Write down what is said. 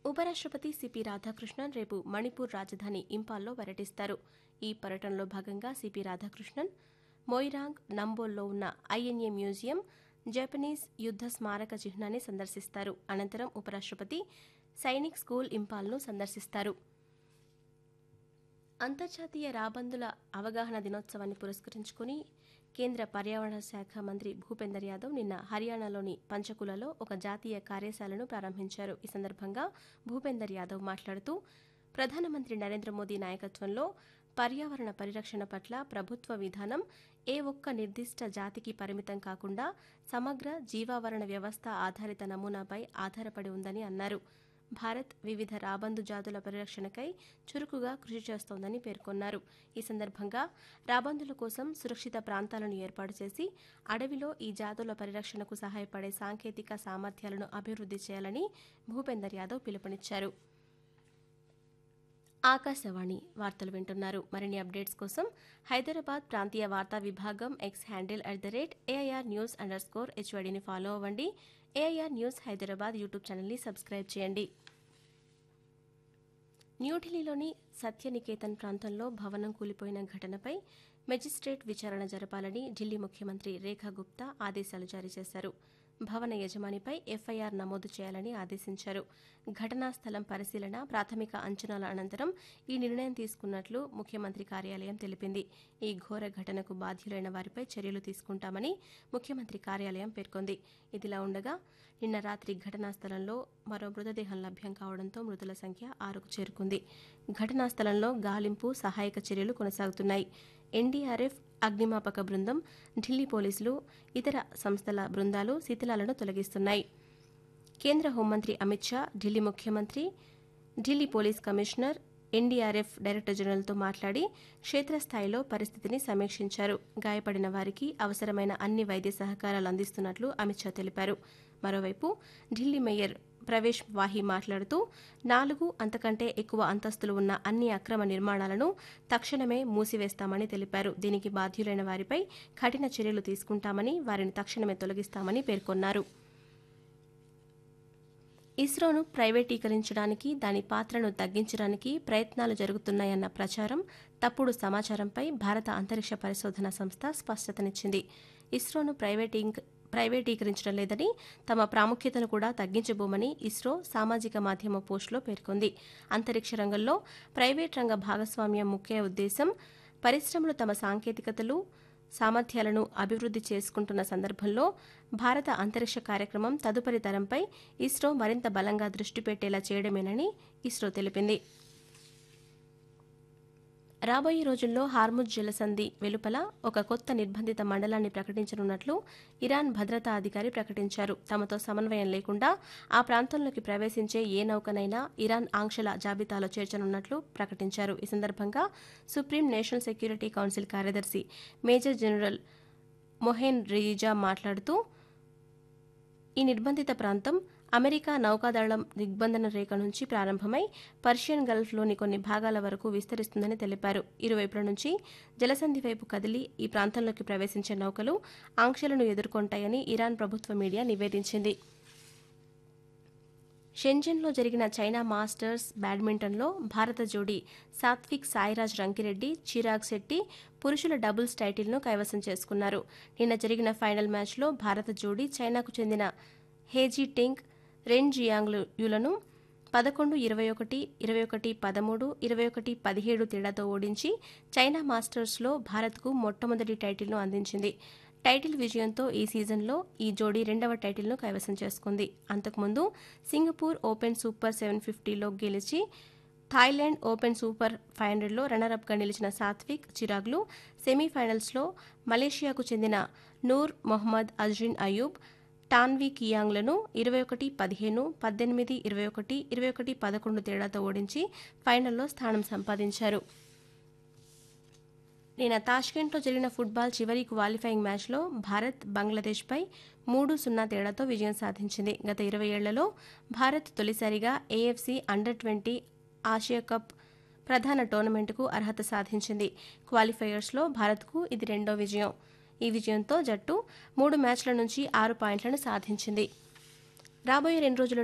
ఉపరాష్ట్రపతి సిపి రాధాకృష్ణన్ రేపు మణిపూర్ రాజధాని ఇంపాల్లో పర్యటిస్తారు ఈ పర్యటనలో భాగంగా సిపి రాధాకృష్ణన్ మొయిరాంగ్ నంబోల్లో ఉన్న ఐఎన్ఏ మ్యూజియం జపనీస్ యుద్ధ స్మారక చిహ్నాన్ని సందర్శిస్తారు అనంతరం ఉపరాష్ట్రపతి సైనిక్ స్కూల్ ఇంపాల్ను సందర్శిస్తారు అంతర్జాతీయ రాబందుల అవగాహన దినోత్సవాన్ని పురస్కరించుకుని కేంద్ర పర్యావరణ శాఖ మంత్రి భూపేందర్ యాదవ్ నిన్న హర్యానాలోని పంచకులలో ఒక జాతీయ కార్యశాలను ప్రారంభించారు ఈ సందర్భంగా భూపేందర్ యాదవ్ మాట్లాడుతూ ప్రధానమంత్రి నరేంద్ర మోదీ నాయకత్వంలో పర్యావరణ పరిరక్షణ పట్ల ప్రభుత్వ విధానం ఏ ఒక్క నిర్దిష్ట జాతికి పరిమితం కాకుండా సమగ్ర జీవావరణ వ్యవస్థ ఆధారిత నమూనాపై ఆధారపడి ఉందని అన్నారు భారత్ వివిధ రాబందు జాతుల పరిరక్షణకై చురుకుగా కృషి చేస్తోందని పేర్కొన్నారు ఈ సందర్భంగా రాబందుల కోసం సురక్షిత ప్రాంతాలను ఏర్పాటు చేసి అడవిలో ఈ జాతుల పరిరక్షణకు సహాయపడే సాంకేతిక సామర్థ్యాలను అభివృద్ధి చేయాలని భూపేందర్ యాదవ్ పిలుపునిచ్చారు ఆకాశవాణి వార్తలు వింటున్నారు మరిన్ని అప్డేట్స్ కోసం హైదరాబాద్ ప్రాంతీయ వార్తా విభాగం X handle at the rate AIR news underscore హెచ్వైడిని ఫాలో అవ్వండి ఏఐఆర్ న్యూస్ హైదరాబాద్ యూట్యూబ్ ఛానల్ని సబ్స్క్రైబ్ చేయండి న్యూఢిల్లీలోని సత్యనికేతన్ ప్రాంతంలో భవనం కూలిపోయిన ఘటనపై మెజిస్ట్రేట్ విచారణ జరపాలని ఢిల్లీ ముఖ్యమంత్రి రేఖా గుప్తా ఆదేశాలు జారీ చేశారు భవన యజమానిపై ఎఫ్ఐఆర్ నమోదు చేయాలని ఆదేశించారు ఘటనా స్థలం పరిశీలన ప్రాథమిక అంచనాల అనంతరం ఈ నిర్ణయం తీసుకున్నట్లు ముఖ్యమంత్రి కార్యాలయం తెలిపింది ఈ ఘోర ఘటనకు బాధ్యులైన వారిపై చర్యలు తీసుకుంటామని ముఖ్యమంత్రి కార్యాలయం పేర్కొంది ఇదిలా ఉండగా నిన్న రాత్రి ఘటనా స్థలంలో మరో మృతదేహం లభ్యం కావడంతో మృతుల సంఖ్య ఆరుకు చేరుకుంది ఘటనా స్థలంలో గాలింపు సహాయక చర్యలు కొనసాగుతున్నాయి ఎన్డీఆర్ఎఫ్ అగ్నిమాపక బృందం ఢిల్లీ పోలీసులు ఇతర సంస్థల బృందాలు శిథిలాలను తొలగిస్తున్నాయి కేంద్ర హోంమంత్రి అమిత్ షా ఢిల్లీ ముఖ్యమంత్రి Delhi police commissioner NDRF director జనరల్తో మాట్లాడి క్షేత్రస్థాయిలో పరిస్థితిని సమీక్షించారు గాయపడిన వారికి అవసరమైన అన్ని వైద్య సహకారాలు అందిస్తున్నట్లు అమిత్ షా తెలిపారు మరోవైపు ఢిల్లీ మేయర్ ప్రవేశ్ వాహి మాట్లాడుతూ నాలుగు అంతకంటే ఎక్కువ అంతస్తులు ఉన్న అన్ని అక్రమ నిర్మాణాలను తక్షణమే మూసివేస్తామని తెలిపారు దీనికి బాధ్యులైన వారిపై కఠిన చర్యలు తీసుకుంటామని వారిని తక్షణమే తొలగిస్తామని పేర్కొన్నారు ఇస్రోను ప్రైవేటీకరించడానికి దాని పాత్రను తగ్గించడానికి ప్రయత్నాలు జరుగుతున్నాయన్న ప్రచారం తప్పుడు సమాచారంపై భారత అంతరిక్ష పరిశోధన సంస్థ స్పష్టతనిచ్చింది ఇస్రోను ప్రైవేటింగ్ ప్రైవేటీకరించడం లేదని తమ ప్రాముఖ్యతను కూడా తగ్గించబోమని ఇస్రో సామాజిక మాధ్యమ పోస్టులో పేర్కొంది అంతరిక్ష రంగంలో ప్రైవేట్ రంగ భాగస్వామ్యం ముఖ్య ఉద్దేశం పరిశ్రమలు తమ సాంకేతికతలు సామర్థ్యాలను అభివృద్ధి చేసుకుంటున్న సందర్భంలో భారత అంతరిక్ష కార్యక్రమం తదుపరి తరంపై ఇస్రో మరింత బలంగా దృష్టి పెట్టేలా చేయడమేనని ఇస్రో తెలిపింది రాబోయే రోజుల్లో హార్ముజ్ జలసంధి వెలుపల ఒక కొత్త నిర్బంధిత మండలాన్ని ప్రకటించనున్నట్లు ఇరాన్ భద్రతా అధికారి ప్రకటించారు తమతో సమన్వయం లేకుండా ఆ ప్రాంతంలోకి ప్రవేశించే ఏ నౌకనైనా ఇరాన్ ఆంక్షల జాబితాలో చేర్చనున్నట్లు ప్రకటించారు ఈ సందర్భంగా సుప్రీం నేషనల్ సెక్యూరిటీ కౌన్సిల్ కార్యదర్శి మేజర్ జనరల్ మొహేన్ రిజా మాట్లాడుతూ ఈ నిర్బంధిత ప్రాంతం అమెరికా నౌకాదళం దిగ్బంధన రేఖ నుంచి ప్రారంభమై పర్షియన్ గల్ఫ్లోని కొన్ని భాగాల వరకు విస్తరిస్తుందని తెలిపారు ఇరువైపుల నుంచి జలసంధి వైపు కదిలి ఈ ప్రాంతంలోకి ప్రవేశించే నౌకలు ఆంక్షలను ఎదుర్కొంటాయని ఇరాన్ ప్రభుత్వ మీడియా నివేదించింది షెంజన్లో జరిగిన చైనా మాస్టర్స్ బ్యాడ్మింటన్లో భారత జోడీ సాత్విక్ సాయిరాజ్ రంకిరెడ్డి చిరాగ్ శెట్టి పురుషుల డబుల్స్ టైటిల్ను కైవసం చేసుకున్నారు నిన్న జరిగిన ఫైనల్ మ్యాచ్లో భారత జోడీ చైనాకు చెందిన హేజీ టింగ్ రెన్ జియాంగ్లులను పదకొండు ఇరవై ఒకటి ఇరవై ఒకటి పదమూడు ఇరవై ఒకటి పదిహేడు తేడాతో ఓడించి చైనా మాస్టర్స్లో భారత్కు మొట్టమొదటి టైటిల్ను అందించింది టైటిల్ విజయంతో ఈ సీజన్లో ఈ జోడీ రెండవ టైటిల్ను కైవసం చేసుకుంది అంతకుముందు సింగపూర్ ఓపెన్ సూపర్ సెవెన్ ఫిఫ్టీలో గెలిచి థాయిలాండ్ ఓపెన్ సూపర్ ఫైవ్ హండ్రెడ్లో రన్నరప్గా నిలిచిన సాత్విక్ చిరాగ్లు సెమీఫైనల్స్లో మలేషియాకు చెందిన నూర్ మొహమ్మద్ అజ్రిన్ అయూబ్ టాన్వీ కియాంగ్లను ఇరవై ఒకటి పదిహేను పద్దెనిమిది ఇరవై ఒకటి ఇరవై ఒకటి పదకొండు తేడాతో ఓడించి ఫైనల్లో స్థానం సంపాదించారు నిన్న తాష్కెంట్లో జరిగిన ఫుట్బాల్ చివరి క్వాలిఫైయింగ్ మ్యాచ్లో భారత్ బంగ్లాదేశ్పై మూడు సున్నా తేడాతో విజయం సాధించింది గత ఇరవై ఏళ్లలో భారత్ తొలిసారిగా ఏఎఫ్సీ అండర్ ట్వంటీ ఆసియా కప్ ప్రధాన టోర్నమెంటుకు అర్హత సాధించింది క్వాలిఫైయర్స్లో భారత్కు ఇది రెండో విజయం ఈ విజయంతో జట్టు మూడు మ్యాచ్ల నుంచి ఆరు పాయింట్లను సాధించింది రాబోయే రెండు రోజుల